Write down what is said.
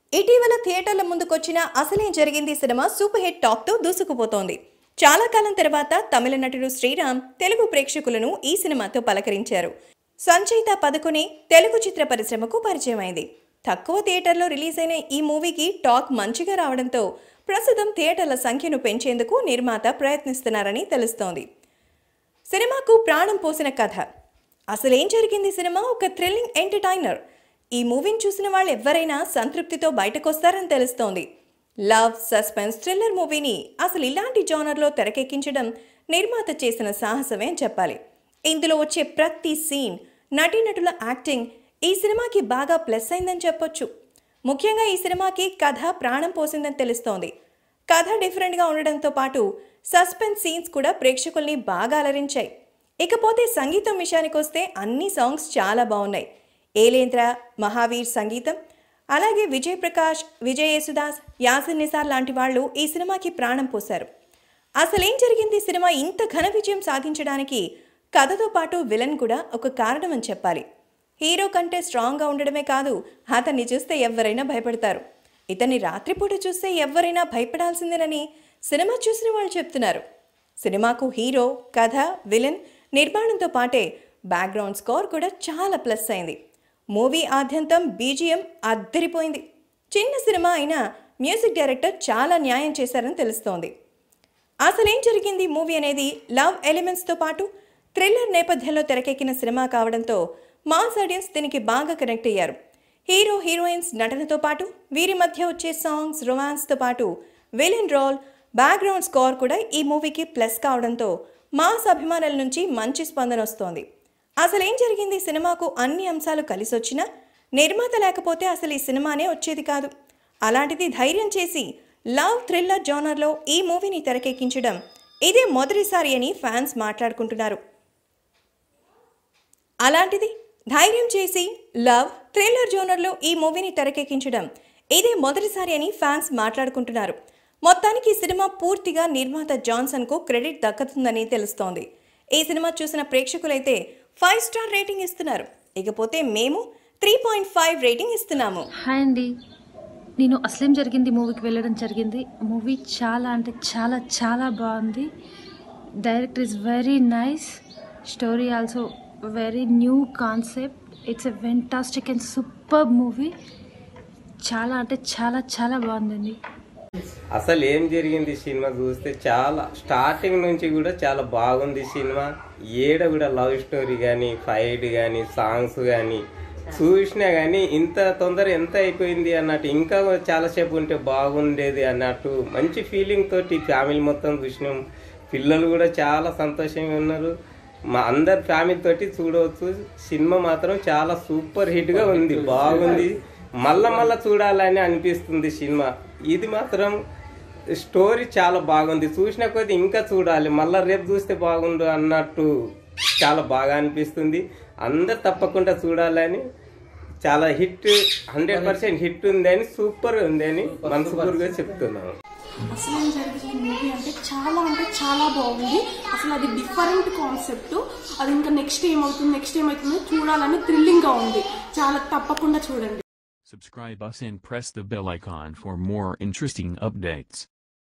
ఇటీవల థియేటర్ల ముందుకొచ్చిన అసలేం జరిగింది సినిమా సూపర్ హిట్ టాక్తో దూసుకుపోతోంది చాలా కాలం తర్వాత తమిళ నటుడు శ్రీరామ్ తెలుగు ప్రేక్షకులను ఈ సినిమాతో పలకరించారు సంచయిత పదకొనే తెలుగు చిత్ర పరిశ్రమకు పరిచయమైంది తక్కువ థియేటర్లో రిలీజ్ అయిన ఈ మూవీకి టాక్ మంచిగా రావడంతో ప్రస్తుతం థియేటర్ల సంఖ్యను పెంచేందుకు నిర్మాత ప్రయత్నిస్తున్నారని తెలుస్తోంది సినిమాకు ప్రాణం పోసిన కథ అసలేం జరిగింది సినిమా ఒక థ్రిల్లింగ్ ఎంటర్టైనర్ ఈ మూవీని చూసిన వాళ్ళు ఎవరైనా సంతృప్తితో బయటకొస్తారని తెలుస్తోంది లవ్ సస్పెన్స్ థ్రిల్లర్ మూవీని అసలు ఇలాంటి జోనర్లో తెరకెక్కించడం నిర్మాత చేసిన సాహసమే అని చెప్పాలి ఇందులో వచ్చే ప్రతి సీన్ నటీనటుల యాక్టింగ్ ఈ సినిమాకి బాగా ప్లస్ అయిందని చెప్పొచ్చు ముఖ్యంగా ఈ సినిమాకి కథ ప్రాణం పోసిందని తెలుస్తోంది కథ డిఫరెంట్గా ఉండడంతో పాటు సస్పెన్స్ సీన్స్ కూడా ప్రేక్షకుల్ని బాగా అలరించాయి ఇకపోతే సంగీతం విషయానికి వస్తే అన్ని సాంగ్స్ చాలా బాగున్నాయి ఏలేంద్ర మహావీర్ సంగీతం అలాగే విజయ్ ప్రకాష్ విజయ్ యేసుదాస్ యాసిన్ నిసార్ లాంటి వాళ్ళు ఈ సినిమాకి ప్రాణం పోశారు అసలేం జరిగింది ఈ సినిమా ఇంత ఘన విజయం సాధించడానికి కథతో పాటు విలన్ కూడా ఒక కారణం అని చెప్పాలి హీరో కంటే స్ట్రాంగ్గా ఉండడమే కాదు అతన్ని చూస్తే ఎవరైనా భయపడతారు ఇతన్ని రాత్రిపూట చూస్తే ఎవరైనా భయపడాల్సిందేనని సినిమా చూసిన వాళ్ళు చెప్తున్నారు సినిమాకు హీరో కథ విలన్ నిర్మాణంతో పాటే బ్యాక్గ్రౌండ్ స్కోర్ కూడా చాలా ప్లస్ అయింది మూవీ ఆద్యంతం బీజిఎం అద్దరిపోయింది చిన్న సినిమా అయినా మ్యూజిక్ డైరెక్టర్ చాలా న్యాయం చేశారని తెలుస్తోంది అసలేం జరిగింది మూవీ అనేది లవ్ ఎలిమెంట్స్తో పాటు థ్రిల్లర్ నేపథ్యంలో తెరకెక్కిన సినిమా కావడంతో మాస్ ఆడియన్స్ దీనికి బాగా కనెక్ట్ అయ్యారు హీరో హీరోయిన్స్ నటనతో పాటు వీరి మధ్య వచ్చే సాంగ్స్ రొమాన్స్తో పాటు విలన్ రోల్ బ్యాక్గ్రౌండ్ స్కోర్ కూడా ఈ మూవీకి ప్లస్ కావడంతో మాస్ అభిమానుల నుంచి మంచి స్పందన వస్తోంది అసలు ఏం జరిగింది ఈ సినిమాకు అన్ని అంశాలు కలిసి వచ్చినా నిర్మాత లేకపోతే అసలు ఈ సినిమానే వచ్చేది కాదు అలాంటిది ధైర్యం చేసి లవ్ థ్రిల్లర్ జోనర్లో ఈ మూవీని తెరకెక్కించడం ఇదే మొదటిసారి అని ఫ్యాన్స్ మాట్లాడుకుంటున్నారు అలాంటిది ధైర్యం చేసి లవ్ థ్రిల్లర్ జోనర్లో ఈ మూవీని తెరకెక్కించడం ఇదే మొదటిసారి అని ఫ్యాన్స్ మాట్లాడుకుంటున్నారు మొత్తానికి ఈ సినిమా పూర్తిగా నిర్మాత జాన్సన్కు క్రెడిట్ దక్కుతుందని తెలుస్తోంది ఈ సినిమా చూసిన ప్రేక్షకులైతే ఫైవ్ స్టార్ రేటింగ్ ఇస్తున్నారు ఇకపోతే మేము త్రీ పాయింట్ ఫైవ్ రేటింగ్ ఇస్తున్నాము హాయ్ అండి నేను అసలేం జరిగింది మూవీకి వెళ్ళడం జరిగింది మూవీ చాలా అంటే చాలా చాలా బాగుంది director is very nice story also very new concept it's a fantastic and super movie చాలా అంటే చాలా చాలా బాగుందండి అసలు ఏం జరిగింది ఈ సినిమా చూస్తే చాలా స్టార్టింగ్ నుంచి కూడా చాలా బాగుంది ఈ సినిమా ఏడ కూడా లవ్ స్టోరీ కానీ ఫైట్ కానీ సాంగ్స్ కానీ చూసినా కానీ ఇంత తొందర ఎంత అయిపోయింది అన్నట్టు ఇంకా చాలాసేపు ఉంటే బాగుండేది అన్నట్టు మంచి ఫీలింగ్ తోటి ఫ్యామిలీ మొత్తం చూసినాం పిల్లలు కూడా చాలా సంతోషంగా ఉన్నారు మా అందరి ఫ్యామిలీ తోటి చూడవచ్చు సినిమా మాత్రం చాలా సూపర్ హిట్ గా ఉంది బాగుంది మళ్ళా మళ్ళా చూడాలని అనిపిస్తుంది సినిమా ఇది మాత్రం స్టోరీ చాలా బాగుంది చూసిన కొద్ది ఇంకా చూడాలి మళ్ళా రేపు చూస్తే బాగుండు అన్నట్టు చాలా బాగా అనిపిస్తుంది అందరు తప్పకుండా చూడాలని చాలా హిట్ హండ్రెడ్ పర్సెంట్ హిట్ ఉందని సూపర్ ఉంది అని మనస్ఫూర్తిగా చెప్తున్నాను అసలు ఏం జరిగింది మూవీ అంటే చాలా అంటే చాలా బాగుంది అసలు అది డిఫరెంట్ కాన్సెప్ట్ అది ఇంకా నెక్స్ట్ ఏమవుతుంది నెక్స్ట్ ఏమవుతుంది చూడాలని థ్రిల్లింగ్ గా ఉంది చాలా తప్పకుండా చూడండి Subscribe us and press the bell icon for more interesting updates.